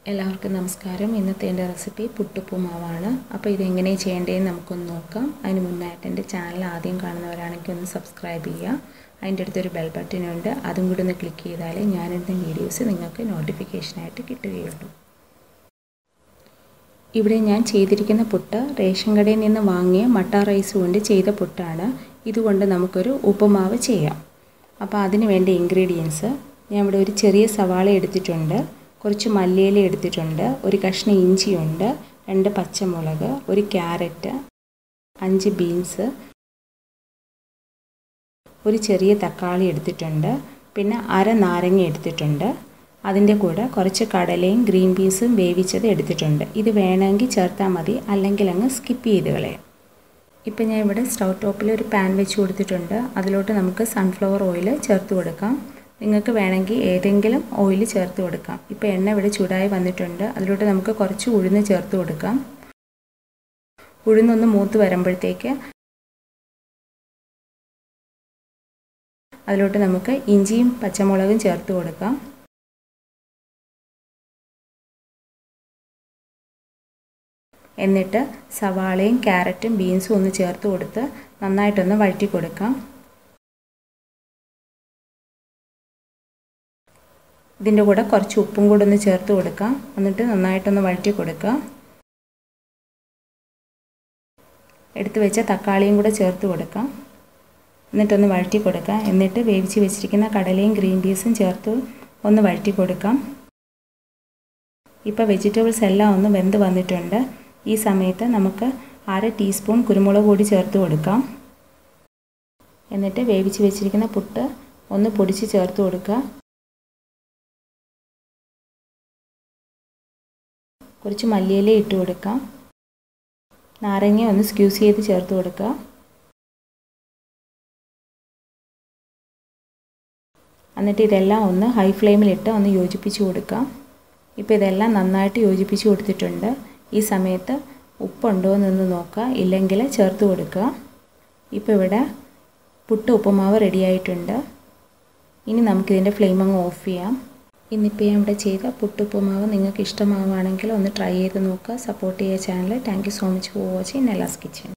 എല്ലാവർക്കും നമസ്കാരം ഇന്നത്തെ എൻ്റെ റെസിപ്പി പുട്ടുപ്പുമാവാണ് അപ്പോൾ ഇതെങ്ങനെ ചെയ്യേണ്ടതെന്ന് നമുക്കൊന്ന് നോക്കാം അതിന് മുന്നായിട്ട് എൻ്റെ ചാനൽ ആദ്യം കാണുന്നവരാണെങ്കിൽ ഒന്ന് സബ്സ്ക്രൈബ് ചെയ്യുക അതിൻ്റെ അടുത്തൊരു ബെൽ ബട്ടനുണ്ട് അതും കൂടി ഒന്ന് ക്ലിക്ക് ചെയ്താലേ ഞാനിടുന്ന വീഡിയോസ് നിങ്ങൾക്ക് നോട്ടിഫിക്കേഷനായിട്ട് കിട്ടുകയുള്ളൂ ഇവിടെ ഞാൻ ചെയ്തിരിക്കുന്ന പുട്ട് റേഷൻ കടയിൽ നിന്ന് വാങ്ങിയ മട്ട റൈസ് കൊണ്ട് ചെയ്ത പുട്ടാണ് ഇതുകൊണ്ട് നമുക്കൊരു ഉപ്പുമാവ് ചെയ്യാം അപ്പോൾ അതിന് വേണ്ട ഇൻഗ്രീഡിയൻസ് ഞാൻ ഇവിടെ ഒരു ചെറിയ സവാള എടുത്തിട്ടുണ്ട് കുറച്ച് മല്ലിയില എടുത്തിട്ടുണ്ട് ഒരു കഷ്ണം ഇഞ്ചിയുണ്ട് രണ്ട് പച്ചമുളക് ഒരു ക്യാരറ്റ് അഞ്ച് ബീൻസ് ഒരു ചെറിയ തക്കാളി എടുത്തിട്ടുണ്ട് പിന്നെ അര നാരങ്ങ എടുത്തിട്ടുണ്ട് അതിൻ്റെ കൂടെ കുറച്ച് കടലയും ഗ്രീൻ പീസും വേവിച്ചത് എടുത്തിട്ടുണ്ട് ഇത് വേണമെങ്കിൽ ചേർത്താൽ മതി അല്ലെങ്കിൽ അങ്ങ് സ്കിപ്പ് ചെയ്ത് കളയാം ഇപ്പം ഞാൻ ഇവിടെ സ്റ്റൗ ടോപ്പിൽ ഒരു പാൻ വെച്ച് കൊടുത്തിട്ടുണ്ട് അതിലോട്ട് നമുക്ക് സൺഫ്ലവർ ഓയിൽ ചേർത്ത് കൊടുക്കാം നിങ്ങൾക്ക് വേണമെങ്കിൽ ഏതെങ്കിലും ഓയിൽ ചേർത്ത് കൊടുക്കാം ഇപ്പോൾ എണ്ണ ഇവിടെ ചൂടായി വന്നിട്ടുണ്ട് അതിലോട്ട് നമുക്ക് കുറച്ച് ഉഴുന്ന് ചേർത്ത് കൊടുക്കാം ഉഴുന്നൊന്ന് മൂത്ത് വരുമ്പോഴത്തേക്ക് അതിലോട്ട് നമുക്ക് ഇഞ്ചിയും പച്ചമുളകും ചേർത്ത് കൊടുക്കാം എന്നിട്ട് സവാളയും ക്യാരറ്റും ബീൻസും ഒന്ന് ചേർത്ത് കൊടുത്ത് നന്നായിട്ടൊന്ന് വഴറ്റി കൊടുക്കാം ഇതിൻ്റെ കൂടെ കുറച്ച് ഉപ്പും കൂടെ ഒന്ന് ചേർത്ത് കൊടുക്കാം എന്നിട്ട് നന്നായിട്ടൊന്ന് വഴറ്റി കൊടുക്കുക എടുത്ത് വെച്ച തക്കാളിയും കൂടെ ചേർത്ത് കൊടുക്കാം എന്നിട്ടൊന്ന് വഴറ്റി കൊടുക്കാം എന്നിട്ട് വേവിച്ച് വെച്ചിരിക്കുന്ന കടലയും ഗ്രീൻ പീസും ചേർത്ത് ഒന്ന് വഴറ്റി കൊടുക്കാം ഇപ്പോൾ വെജിറ്റബിൾസ് എല്ലാം ഒന്ന് വെന്ത് വന്നിട്ടുണ്ട് ഈ സമയത്ത് നമുക്ക് അര ടീസ്പൂൺ കുരുമുളക് പൊടി ചേർത്ത് കൊടുക്കാം എന്നിട്ട് വേവിച്ച് വെച്ചിരിക്കുന്ന പുട്ട് ഒന്ന് പൊടിച്ച് ചേർത്ത് കൊടുക്കുക കുറച്ച് മല്ലിയില ഇട്ട് കൊടുക്കാം നാരങ്ങ ഒന്ന് സ്ക്യൂസ് ചെയ്ത് ചേർത്ത് കൊടുക്കുക എന്നിട്ട് ഇതെല്ലാം ഒന്ന് ഹൈ ഫ്ലെയിമിലിട്ട് ഒന്ന് യോജിപ്പിച്ച് കൊടുക്കാം ഇപ്പോൾ ഇതെല്ലാം നന്നായിട്ട് യോജിപ്പിച്ച് കൊടുത്തിട്ടുണ്ട് ഈ സമയത്ത് ഉപ്പുണ്ടോ എന്നൊന്ന് നോക്കുക ഇല്ലെങ്കിൽ ചേർത്ത് കൊടുക്കുക ഇപ്പോൾ ഇവിടെ പുട്ട് ഉപ്പുമാവ് റെഡിയായിട്ടുണ്ട് ഇനി നമുക്കിതിൻ്റെ ഫ്ലെയിം അങ്ങ് ഓഫ് ചെയ്യാം ഇന്നിപ്പോൾ ഞാൻ ഇവിടെ ചെയ്ത പുട്ടുപ്പുമാവ് നിങ്ങൾക്ക് ഇഷ്ടമാവുകയാണെങ്കിൽ ഒന്ന് ട്രൈ ചെയ്ത് നോക്കുക സപ്പോർട്ട് ചെയ്യുക channel thank you so much for watching Nella's kitchen